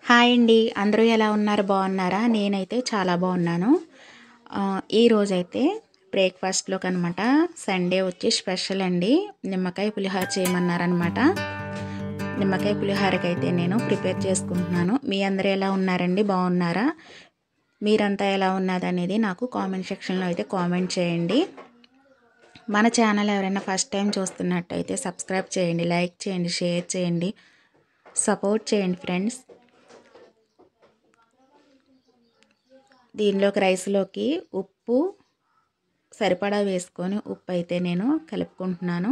hi అండి అందరూ ఎలా ఉన్నారు బాగున్నారా నేనైతే చాలా బాగున్నాను ఆ, ఈ రోజైతే బ్రేక్ఫాస్ట్లోకి అనమాట సండే వచ్చి స్పెషల్ అండి నిమ్మకాయ పులిహోర చేయమన్నారనమాట నిమ్మకాయ పులిహోరకి అయితే నేను ప్రిపేర్ చేసుకుంటున్నాను మీ అందరూ ఎలా ఉన్నారండి బాగున్నారా మీరంతా ఎలా ఉన్నది అనేది నాకు కామెంట్ సెక్షన్లో అయితే కామెంట్ చేయండి మన ఛానల్ ఎవరైనా ఫస్ట్ టైం చూస్తున్నట్టయితే సబ్స్క్రైబ్ చేయండి లైక్ చేయండి షేర్ చేయండి సపోర్ట్ చేయండి ఫ్రెండ్స్ దీనిలోకి రైస్లోకి ఉప్పు సరిపడా వేసుకొని ఉప్పు అయితే నేను కలుపుకుంటున్నాను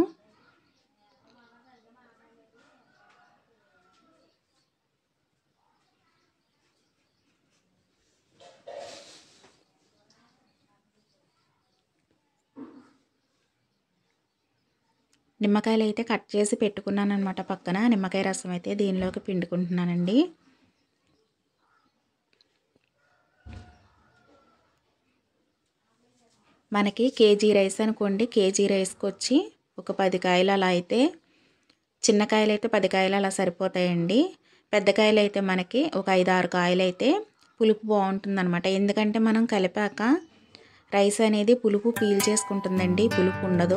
నిమ్మకాయలు అయితే కట్ చేసి పెట్టుకున్నాను అనమాట పక్కన నిమ్మకాయ రసం అయితే దీనిలోకి పిండుకుంటున్నానండి మనకి కేజీ రైస్ అనుకోండి కేజీ రైస్కి వచ్చి ఒక పది కాయలు అలా అయితే చిన్న కాయలు అయితే పది కాయలు అలా సరిపోతాయండి పెద్ద కాయలు అయితే మనకి ఒక ఐదు ఆరు కాయలు అయితే పులుపు బాగుంటుందన్నమాట ఎందుకంటే మనం కలిపాక రైస్ అనేది పులుపు పీల్ చేసుకుంటుందండి పులుపు ఉండదు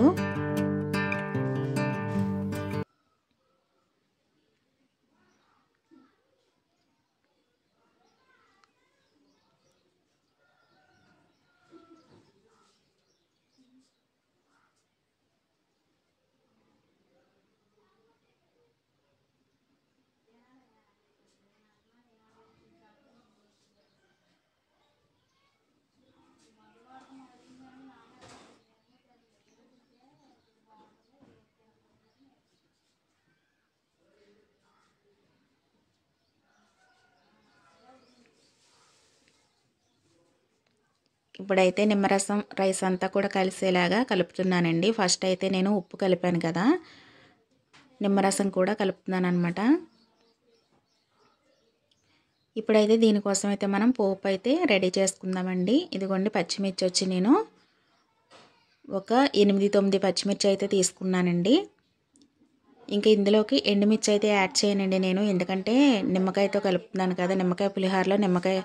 ఇప్పుడైతే నిమ్మరసం రైస్ అంతా కూడా కలిసేలాగా కలుపుతున్నానండి ఫస్ట్ అయితే నేను ఉప్పు కలిపాను కదా నిమ్మరసం కూడా కలుపుతున్నాను అనమాట ఇప్పుడైతే దీనికోసం అయితే మనం పోపు అయితే రెడీ చేసుకుందామండి ఇదిగోండి పచ్చిమిర్చి వచ్చి నేను ఒక ఎనిమిది తొమ్మిది పచ్చిమిర్చి అయితే తీసుకున్నానండి ఇంకా ఇందులోకి ఎండుమిర్చి అయితే యాడ్ చేయనండి నేను ఎందుకంటే నిమ్మకాయతో కలుపుతున్నాను కదా నిమ్మకాయ పులిహోరలో నిమ్మకాయ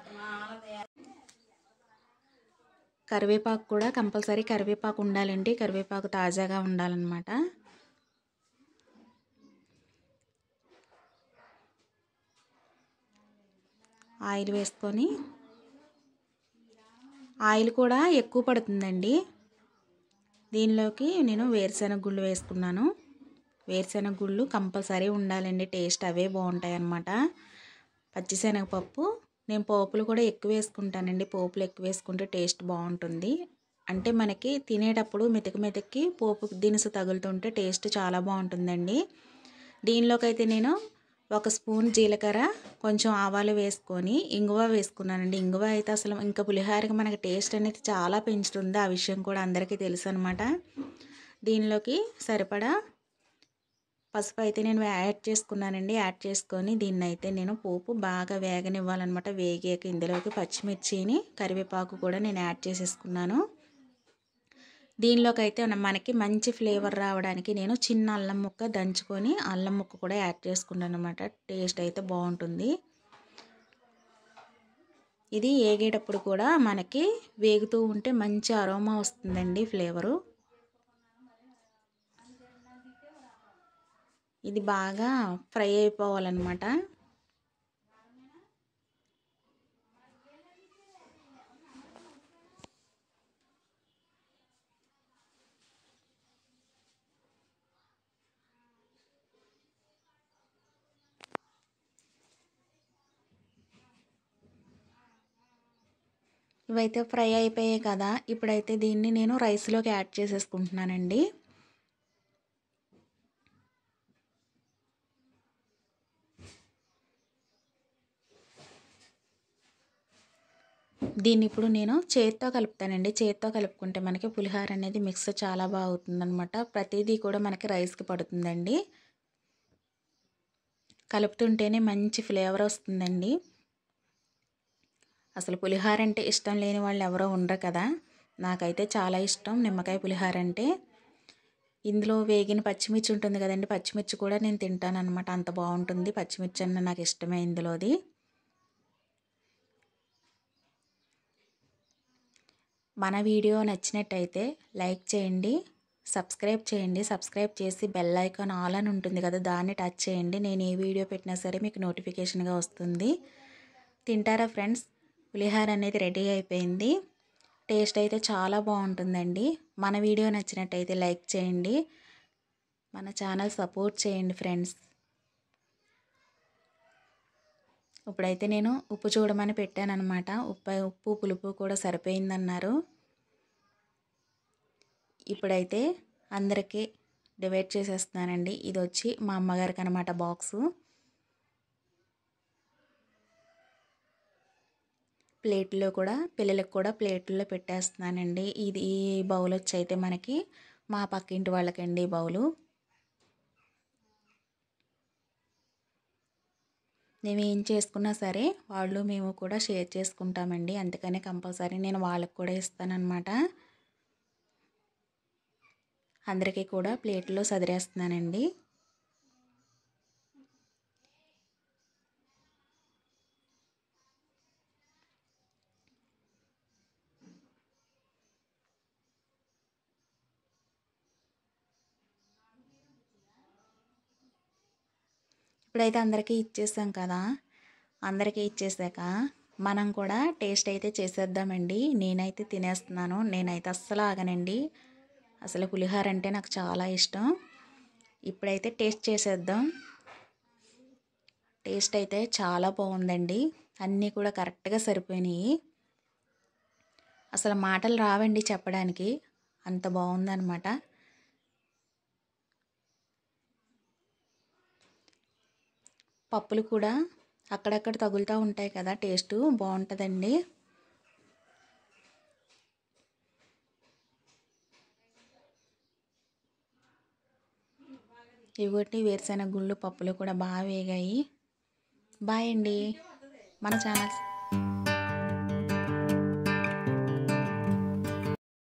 కరివేపాకు కూడా కంపల్సరీ కరివేపాకు ఉండాలండి కరివేపాకు తాజాగా ఉండాలన్నమాట ఆయిల్ వేసుకొని ఆయిల్ కూడా ఎక్కువ పడుతుందండి దీనిలోకి నేను వేరుశెనగ గుళ్ళు వేసుకున్నాను వేరుశెనగ గుళ్ళు కంపల్సరీ ఉండాలండి టేస్ట్ అవే బాగుంటాయి అన్నమాట పచ్చిశనగపప్పు నేను పోపులు కూడా ఎక్కువ వేసుకుంటానండి పోపులు ఎక్కువ వేసుకుంటే టేస్ట్ బాగుంటుంది అంటే మనకి తినేటప్పుడు మెతక మెతక్కి పోపు దినుసు తగులుతుంటే టేస్ట్ చాలా బాగుంటుందండి దీనిలోకి అయితే నేను ఒక స్పూన్ జీలకర్ర కొంచెం ఆవాలు వేసుకొని ఇంగువ వేసుకున్నానండి ఇంగువ అయితే అసలు ఇంకా పులిహోరకి మనకి టేస్ట్ అనేది చాలా పెంచుతుంది ఆ విషయం కూడా అందరికీ తెలుసు అనమాట దీనిలోకి సరిపడా పసుపు అయితే నేను యాడ్ చేసుకున్నానండి యాడ్ చేసుకొని దీన్ని అయితే నేను పోపు బాగా వేగనివ్వాలన్నమాట వేగాక ఇందులోకి పచ్చిమిర్చిని కరివేపాకు కూడా నేను యాడ్ చేసేసుకున్నాను దీనిలోకి అయితే మనకి మంచి ఫ్లేవర్ రావడానికి నేను చిన్న అల్లం ముక్క దంచుకొని అల్లం ముక్క కూడా యాడ్ చేసుకున్నాను అనమాట టేస్ట్ అయితే బాగుంటుంది ఇది వేగేటప్పుడు కూడా మనకి వేగుతూ ఉంటే మంచి అరోమా వస్తుందండి ఫ్లేవరు ఇది బాగా ఫ్రై అయిపోవాలన్నమాట ఇవైతే ఫ్రై అయిపోయాయి కదా ఇప్పుడైతే దీన్ని నేను రైస్లోకి యాడ్ చేసేసుకుంటున్నానండి దీన్ని ఇప్పుడు నేను చేత్తో కలుపుతానండి చేత్తో కలుపుకుంటే మనకి పులిహోర అనేది మిక్స్ చాలా బాగా అవుతుందన్నమాట ప్రతిదీ కూడా మనకి రైస్కి పడుతుందండి కలుపుతుంటేనే మంచి ఫ్లేవర్ వస్తుందండి అసలు పులిహోర అంటే ఇష్టం లేని వాళ్ళు ఎవరో ఉండరు కదా నాకైతే చాలా ఇష్టం నిమ్మకాయ పులిహోర అంటే ఇందులో వేగిన పచ్చిమిర్చి ఉంటుంది కదండి పచ్చిమిర్చి కూడా నేను తింటాను అనమాట అంత బాగుంటుంది పచ్చిమిర్చి అన్న నాకు ఇష్టమే ఇందులోది మన వీడియో నచ్చినట్టయితే లైక్ చేయండి సబ్స్క్రైబ్ చేయండి సబ్స్క్రైబ్ చేసి బెల్ ఐకాన్ ఆల్ అని ఉంటుంది కదా దాన్ని టచ్ చేయండి నేను ఏ వీడియో పెట్టినా సరే మీకు నోటిఫికేషన్గా వస్తుంది తింటారా ఫ్రెండ్స్ పులిహార అనేది రెడీ అయిపోయింది టేస్ట్ అయితే చాలా బాగుంటుందండి మన వీడియో నచ్చినట్టయితే లైక్ చేయండి మన ఛానల్ సపోర్ట్ చేయండి ఫ్రెండ్స్ ఇప్పుడైతే నేను ఉప్పు చూడమని పెట్టాను అనమాట ఉప్పు ఉప్పు పులుపు కూడా సరిపోయిందన్నారు ఇప్పుడైతే అందరికీ డివైడ్ చేసేస్తున్నానండి ఇది వచ్చి మా అమ్మగారికి అనమాట బాక్సు ప్లేట్లో కూడా పిల్లలకు కూడా ప్లేట్లో పెట్టేస్తున్నానండి ఇది ఈ బౌల్ వచ్చి అయితే మనకి మా పక్కింటి వాళ్ళకండి ఈ బౌలు మేము ఏం చేసుకున్నా సరే వాళ్ళు మేము కూడా షేర్ చేసుకుంటామండి అందుకనే కంపల్సరీ నేను వాళ్ళకి కూడా ఇస్తానన్నమాట అందరికీ కూడా ప్లేట్లో సదిరేస్తున్నానండి ఇప్పుడైతే అందరికీ ఇచ్చేసాం కదా అందరికీ ఇచ్చేసాక మనం కూడా టేస్ట్ అయితే చేసేద్దామండి నేనైతే తినేస్తున్నాను నేనైతే అస్సలు ఆగనండి అసలు పులిహోర అంటే నాకు చాలా ఇష్టం ఇప్పుడైతే టేస్ట్ చేసేద్దాం టేస్ట్ అయితే చాలా బాగుందండి అన్నీ కూడా కరెక్ట్గా సరిపోయినాయి అసలు మాటలు రావండి చెప్పడానికి అంత బాగుందన్నమాట పప్పులు కూడా అక్కడక్కడ తగులుతూ ఉంటాయి కదా టేస్ట్ బాగుంటుందండి ఇవి వేరుశెనగ గుళ్ళు పప్పులు కూడా బాగా వేగాయి బాయ్ అండి మన ఛానల్